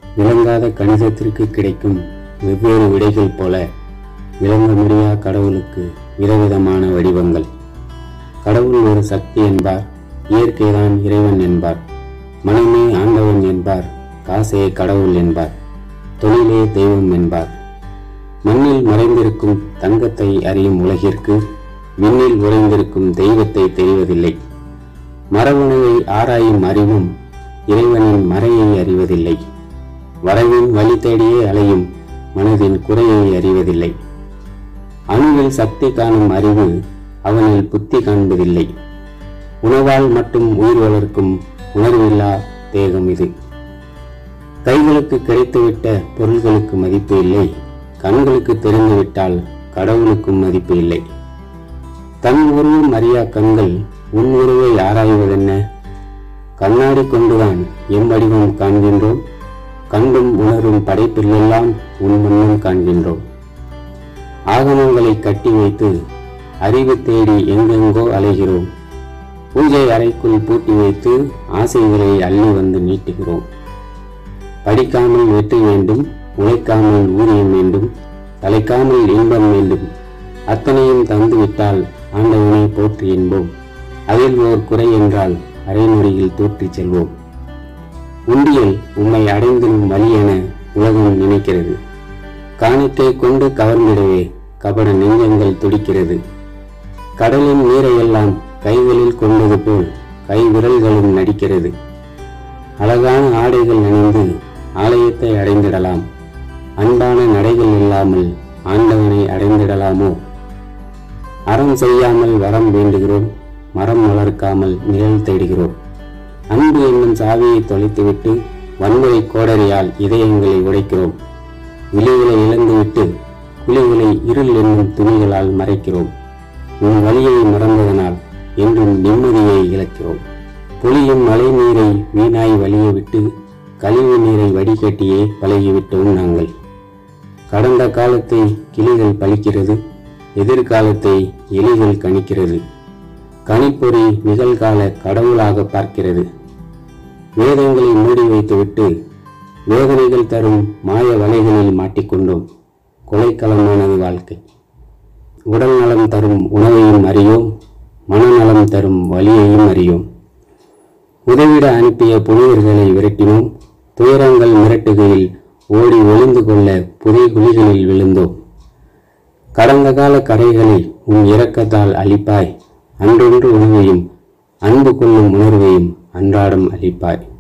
விளங்காத கணிதத்திற்கு கிடைக்கும் வெவ்வேறு விடைகள் போல விளங்க முடியா கடவுளுக்கு விதவிதமான வடிவங்கள் கடவுள் ஒரு சக்தி என்பார் இயற்கைதான் இறைவன் என்பார் மனமே ஆண்டவன் என்பார் காசே கடவுள் என்பார் தொழிலே தெய்வம் என்பார் மண்ணில் மறைந்திருக்கும் தங்கத்தை அறியும் உலகிற்கு விண்ணில் உறைந்திருக்கும் தெய்வத்தை தெரிவதில்லை மரபணுவை ஆராயும் அறிவும் இறைவனின் மறையை அறிவதில்லை வரவின் வழி தேடியே அலையும் மனதின் குறையை அறிவதில்லை அணுவில் சக்தி காணும் அறிவு அவனில் புத்தி காண்பதில்லை உணவால் மட்டும் உயிர் வளர்க்கும் உணர்வில்லா தேகம் இது கைகளுக்கு கிடைத்துவிட்ட பொருள்களுக்கு மதிப்பு இல்லை கண்களுக்கு தெரிந்துவிட்டால் கடவுளுக்கும் மதிப்பு இல்லை தன் உருவம் அறியா கண்கள் உன் உருவை ஆராய்வதென்ன கண்ணாடி கொண்டுதான் எம் வடிவம் காண்கின்றோம் கண்டும் உணரும் படைப்பிலெல்லாம் உன் முன்னம் காண்கின்றோம் ஆகமங்களை கட்டி வைத்து அறிவு தேடி எங்கெங்கோ அலைகிறோம் பூஜை அறைக்குள் பூட்டி வைத்து ஆசைகளை அள்ளி வந்து நீட்டுகிறோம் படிக்காமல் வெற்றி வேண்டும் உழைக்காமல் ஊதியம் வேண்டும் தலைக்காமல் இன்பம் வேண்டும் அத்தனையும் தந்துவிட்டால் ஆண்டவனை போற்றி என்போம் அதில் ஓர் குறை என்றால் அரை நொடியில் தூற்றிச் செல்வோம் உண்டியல் உம்மை அடைந்திடும் வழி என உலகம் நினைக்கிறது காணிக்கை கொண்டு கவர்ந்திடவே கபட நெஞ்சங்கள் துடிக்கிறது கடலின் நீரையெல்லாம் கைகளில் கொண்டது போல் கை விரல்களும் நடிக்கிறது அழகான ஆடைகள் அணிந்து ஆலயத்தை அடைந்திடலாம் அன்பான நடைகள் இல்லாமல் ஆண்டவனை அடைந்திடலாமோ அறம் செய்யாமல் வரம் வேண்டுகிறோம் மரம் வளர்க்காமல் நிழல் தேடுகிறோம் அன்பு என்னும் சாவியை தொலைத்துவிட்டு வன்முறை கோடரியால் இதயங்களை உடைக்கிறோம் விழிகளை இழந்துவிட்டு குழிகளை இருள் என்னும் துணிகளால் மறைக்கிறோம் உன் வழியை மறந்ததனால் என்றும் நிம்மதியை இழக்கிறோம் புலியும் மழை நீரை வீணாய் வழிய விட்டு கழிவு நீரை வடிகட்டியே பழகிவிட்டோம் நாங்கள் கடந்த காலத்தை கிளிகள் பழிக்கிறது எதிர்காலத்தை எலிகள் கணிக்கிறது கணிப்பொறி நிகழ்கால கடவுளாக பார்க்கிறது வேதங்களை மூடி வைத்துவிட்டு வேதனைகள் தரும் மாய வலைகளில் மாட்டிக்கொண்டோம் கொலைக்களமானது வாழ்க்கை உடல் நலம் தரும் உணவையும் அறியோம் மனநலம் தரும் வழியையும் அறியோம் உதவிட அனுப்பிய புனிதர்களை விரட்டினோம் துயரங்கள் மிரட்டுகையில் ஓடி ஒளிந்து கொள்ள புதை குழிகளில் விழுந்தோம் கடந்த கால கரைகளை உன் இரக்கத்தால் அழிப்பாய் அன்றொன்று உணவையும் அன்பு கொள்ளும் உணர்வையும் அன்றாடம் அளிப்பாய்